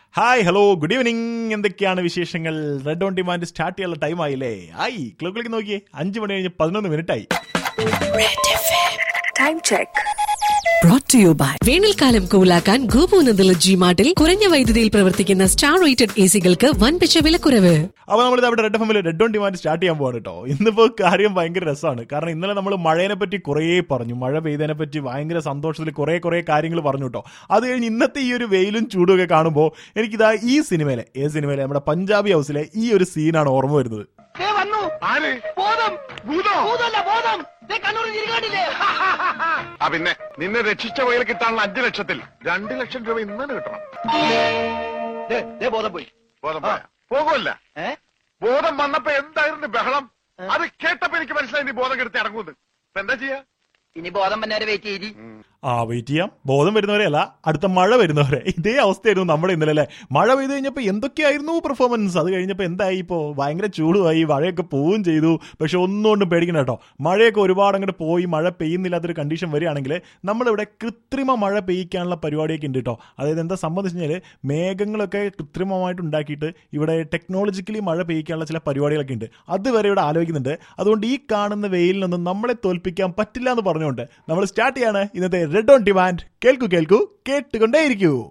Hi hello good evening എന്തൊക്കെയാണ് വിശേഷങ്ങൾ Red On Demand start ചെയ്യാനുള്ള ടൈം ആയില്ലേ ആയി ക്ലോക്കിലേക്ക് നോക്കിയേ അഞ്ച് മണി കഴിഞ്ഞ് പതിനൊന്ന് മിനിറ്റ് ആയി Time check. brought to you by വേനൽക്കാലം കൂലാക്കാൻ ഗോപൂനന്ദല ജി മാർട്ടിൽ കുറഞ്ഞ വൈദ്യുതിയിൽ പ്രവർത്തിക്കുന്ന സ്റ്റാർ റേറ്റഡ് എ സികൾക്ക് വൻപിച്ച വിലക്കുറവ് അപ്പോൾ നമ്മൾ അവിടെ റെഡ് എഫ് എമ്മിൽ റെഡ് ഓൺ ഡിമാൻഡ് സ്റ്റാർട്ട് ചെയ്യാൻ പോവാണ് കേട്ടോ ഇന്നിപ്പോൾ കാര്യം ഭയങ്കര രസമാണ് കാരണം ഇന്നലെ നമ്മൾ മഴയെ പറ്റി കുറേ പറഞ്ഞു മഴ പെയ്തതിനെ പറ്റി ഭയങ്കര സന്തോഷത്തിൽ കുറേ കുറേ കാര്യങ്ങൾ പറഞ്ഞു കേട്ടോ അത് കഴിഞ്ഞ് ഇന്നത്തെ ഈ ഒരു വെയിലും ചൂടും ഒക്കെ കാണുമ്പോൾ എനിക്കിതാ ഈ സിനിമയിലെ ഏത് സിനിമയിലെ നമ്മുടെ പഞ്ചാബി ഹൗസിലെ ഈ ഒരു സീനാണ് ഓർമ്മ വരുന്നത് ദേ വന്നു ആര് ബോധം ഭൂതോ ഭൂതമല്ല ബോധം ദേ കണ്ണൂർ തിരികാട്ടില്ലേ ആ പിന്നെ നിന്നെ രക്ഷിച്ച വകയിൽ കിട്ടാനുള്ള അഞ്ചു ലക്ഷത്തിൽ രണ്ട് ലക്ഷം രൂപ ഇന്നലെ കിട്ടണം ദേ ദേ ബോധം പോയി ബോധം പോയാ പോകുമല്ല ഏ ബോധം വന്നപ്പോ എന്തായിരുന്നു ബഹളം അത് കേട്ടപ്പോ എനിക്ക് മനസ്സിലായി നീ ബോധം കെടുത്തി ഇറങ്ങുന്നത് ഇപ്പൊ എന്താ ചെയ്യാ ഇനി ബോധം വന്നവരെ വെയിറ്റ് ചെയ്തി ആ വെയിറ്റ് ചെയ്യാം ബോധം വരുന്നവരെ അല്ല അടുത്ത മഴ വരുന്നവരെ ഇതേ അവസ്ഥയായിരുന്നു നമ്മുടെ ഇന്നലെ അല്ലേ മഴ പെയ്ത് കഴിഞ്ഞപ്പോൾ എന്തൊക്കെയായിരുന്നു പെർഫോമൻസ് അത് കഴിഞ്ഞപ്പോൾ എന്തായി ഇപ്പോൾ ഭയങ്കര ചൂടുമായി മഴയൊക്കെ പോവുകയും ചെയ്തു പക്ഷെ ഒന്നും കൊണ്ടും പേടിക്കണം കേട്ടോ മഴയൊക്കെ ഒരുപാട് അങ്ങോട്ട് പോയി മഴ പെയ്യുന്നില്ലാത്തൊരു കണ്ടീഷൻ വരികയാണെങ്കിൽ നമ്മളിവിടെ കൃത്രിമ മഴ പെയ്യിക്കാനുള്ള പരിപാടിയൊക്കെ ഉണ്ട് കേട്ടോ അതായത് എന്താ സംബന്ധിച്ച് കഴിഞ്ഞാൽ മേഘങ്ങളൊക്കെ കൃത്രിമമായിട്ട് ഉണ്ടാക്കിയിട്ട് ഇവിടെ ടെക്നോളജിക്കലി മഴ പെയ്യിക്കാനുള്ള ചില പരിപാടികളൊക്കെ ഉണ്ട് അതുവരെ ഇവിടെ ആലോചിക്കുന്നുണ്ട് അതുകൊണ്ട് ഈ കാണുന്ന വെയിലിനൊന്നും നമ്മളെ തോൽപ്പിക്കാൻ പറ്റില്ല എന്ന് പറഞ്ഞുകൊണ്ട് നമ്മൾ സ്റ്റാർട്ട് ചെയ്യാണ് ഇന്നത്തെ റെഡ് ഓൺ ഡിമാൻഡ് കേൾക്കൂ കേൾക്കൂ കേട്ടുകൊണ്ടേയിരിക്കൂ